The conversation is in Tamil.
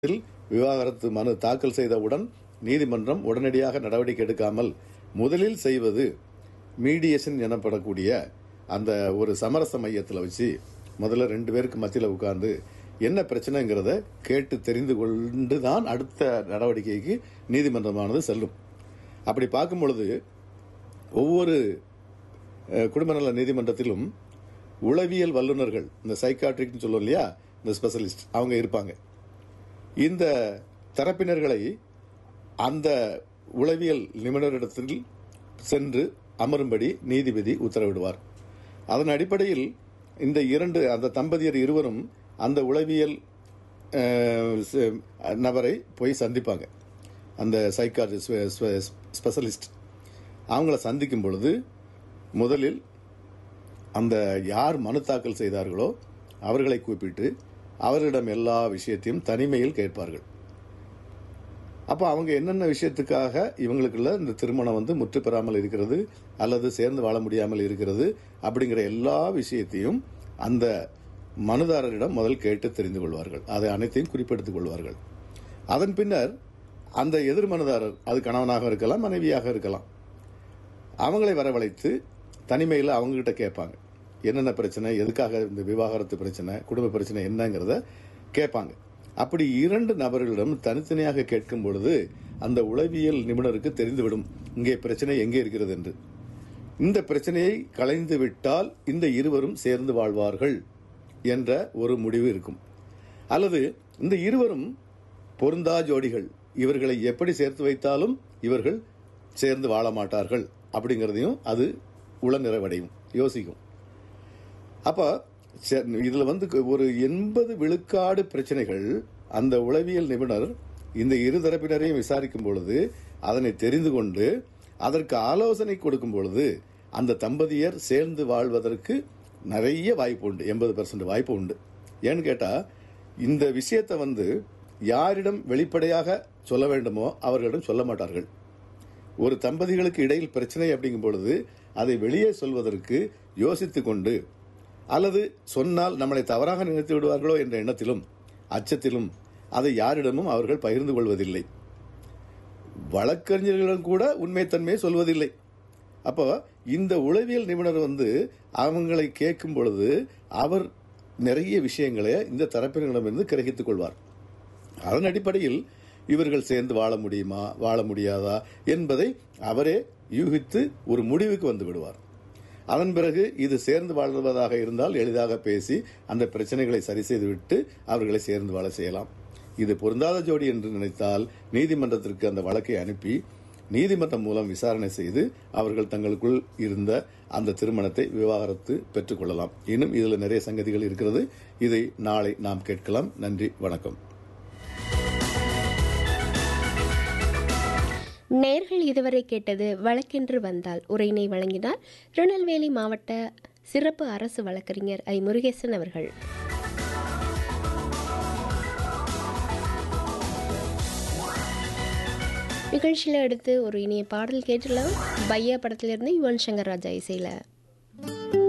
இதில் விவாகரத்து மனு தாக்கல் செய்தவுடன் நீதிமன்றம் உடனடியாக நடவடிக்கை எடுக்காமல் முதலில் செய்வது மீடியேஷன் எனப்படக்கூடிய அந்த ஒரு சமரச மையத்தில் வச்சு முதல்ல ரெண்டு பேருக்கு மத்தியில் உட்கார்ந்து என்ன பிரச்சனைங்கிறத கேட்டு தெரிந்து கொண்டு தான் அடுத்த நடவடிக்கைக்கு நீதிமன்றமானது செல்லும் அப்படி பார்க்கும் பொழுது ஒவ்வொரு அஹ், குடும்ப நல நீதிமன்றத்திலும் உளவியல் வல்லுநர்கள் இந்த சைக்காட்ரிக்னு சொல்லுவோம் இல்லையா இந்த ஸ்பெஷலிஸ்ட் அவங்க இருப்பாங்க இந்த தரப்பினர்களை அந்த உளவியல் நிபுணரிடத்தில் சென்று அமரும்படி நீதிபதி உத்தரவிடுவார் அதன் அடிப்படையில் இந்த இரண்டு அந்த தம்பதியர் இருவரும் அந்த உளவியல் அஹ், ச- நபரை போய் சந்திப்பாங்க அந்த சைக்காட்ரிஸ்ட் ஸ்பெஷலிஸ்ட் அவங்கள சந்திக்கும் பொழுது முதலில் அந்த யார் மனு தாக்கல் செய்தார்களோ அவர்களை கூப்பிட்டு அவர்களிடம் எல்லா விஷயத்தையும் தனிமையில் கேட்பார்கள் அப்போ அவங்க என்னென்ன விஷயத்துக்காக இவங்களுக்குள்ள இந்த திருமணம் வந்து முற்று பெறாமல் இருக்கிறது அல்லது சேர்ந்து வாழ முடியாமல் இருக்கிறது அப்படிங்கிற எல்லா விஷயத்தையும் அந்த மனுதாரரிடம் முதல் கேட்டு தெரிந்து கொள்வார்கள் அதை அனைத்தையும் குறிப்பெடுத்துக் கொள்வார்கள் அதன் பின்னர் அந்த எதிர் மனுதாரர் அது கணவனாக இருக்கலாம் மனைவியாக இருக்கலாம் அவங்களை வரவழைத்து தனிமையில் அவங்ககிட்ட கேட்பாங்க என்னென்ன பிரச்சனை எதுக்காக இந்த விவாகரத்து பிரச்சனை குடும்ப பிரச்சனை என்னங்கிறத கேட்பாங்க அப்படி இரண்டு நபர்களிடம் தனித்தனியாக கேட்கும் பொழுது அந்த உளவியல் நிபுணருக்கு தெரிந்துவிடும் இங்கே பிரச்சனை எங்கே இருக்கிறது என்று இந்த பிரச்சனையை களைந்து விட்டால் இந்த இருவரும் சேர்ந்து வாழ்வார்கள் என்ற ஒரு முடிவு இருக்கும் அல்லது இந்த இருவரும் பொருந்தா ஜோடிகள் இவர்களை எப்படி சேர்த்து வைத்தாலும் இவர்கள் சேர்ந்து வாழ மாட்டார்கள் அப்படிங்கிறதையும் அது உள நிறைவடையும் யோசிக்கும் அப்ப சே- இதுல வந்து ஒரு எண்பது விழுக்காடு பிரச்சனைகள் அந்த உளவியல் நிபுணர் இந்த இரு தரப்பினரையும் விசாரிக்கும் பொழுது அதனை தெரிந்து கொண்டு அதற்கு ஆலோசனை கொடுக்கும் பொழுது அந்த தம்பதியர் சேர்ந்து வாழ்வதற்கு நிறைய வாய்ப்பு உண்டு எண்பது பர்சன்ட் வாய்ப்பு உண்டு ஏன்னு கேட்டா இந்த விஷயத்தை வந்து யாரிடம் வெளிப்படையாக சொல்ல வேண்டுமோ அவர்களிடம் சொல்ல மாட்டார்கள் ஒரு தம்பதிகளுக்கு இடையில் பிரச்சனை அப்படிங்கும் பொழுது அதை வெளியே சொல்வதற்கு யோசித்துக் கொண்டு அல்லது சொன்னால் நம்மளை தவறாக நினைத்து விடுவார்களோ என்ற எண்ணத்திலும் அச்சத்திலும் அதை யாரிடமும் அவர்கள் பகிர்ந்து கொள்வதில்லை வழக்கறிஞர்களிடம் கூட உண்மைத்தன்மையை சொல்வதில்லை அப்போ இந்த உளவியல் நிபுணர் வந்து அவங்களை கேட்கும் பொழுது அவர் நிறைய விஷயங்களை இந்த தரப்பினரிடமிருந்து கிரகித்துக் கொள்வார் அதன் அடிப்படையில் இவர்கள் சேர்ந்து வாழ முடியுமா வாழ முடியாதா என்பதை அவரே யூகித்து ஒரு முடிவுக்கு வந்து விடுவார் அதன் பிறகு இது சேர்ந்து வாழ்வதாக இருந்தால் எளிதாக பேசி அந்த பிரச்சனைகளை சரி செய்துவிட்டு அவர்களை சேர்ந்து வாழ செய்யலாம் இது பொருந்தாத ஜோடி என்று நினைத்தால் நீதிமன்றத்திற்கு அந்த வழக்கை அனுப்பி நீதிமன்றம் மூலம் விசாரணை செய்து அவர்கள் தங்களுக்குள் இருந்த அந்த திருமணத்தை விவாகரத்து பெற்றுக்கொள்ளலாம் இன்னும் இதில் நிறைய சங்கதிகள் இருக்கிறது இதை நாளை நாம் கேட்கலாம் நன்றி வணக்கம் நேர்கள் இதுவரை கேட்டது வழக்கென்று வந்தால் உரையினை வழங்கினார் திருநெல்வேலி மாவட்ட சிறப்பு அரசு வழக்கறிஞர் ஐ முருகேசன் அவர்கள் நிகழ்ச்சியில் அடுத்து ஒரு இனிய பாடல் கேட்டுலாம் பையா படத்திலிருந்து யுவன் சங்கர் ராஜா இசையில்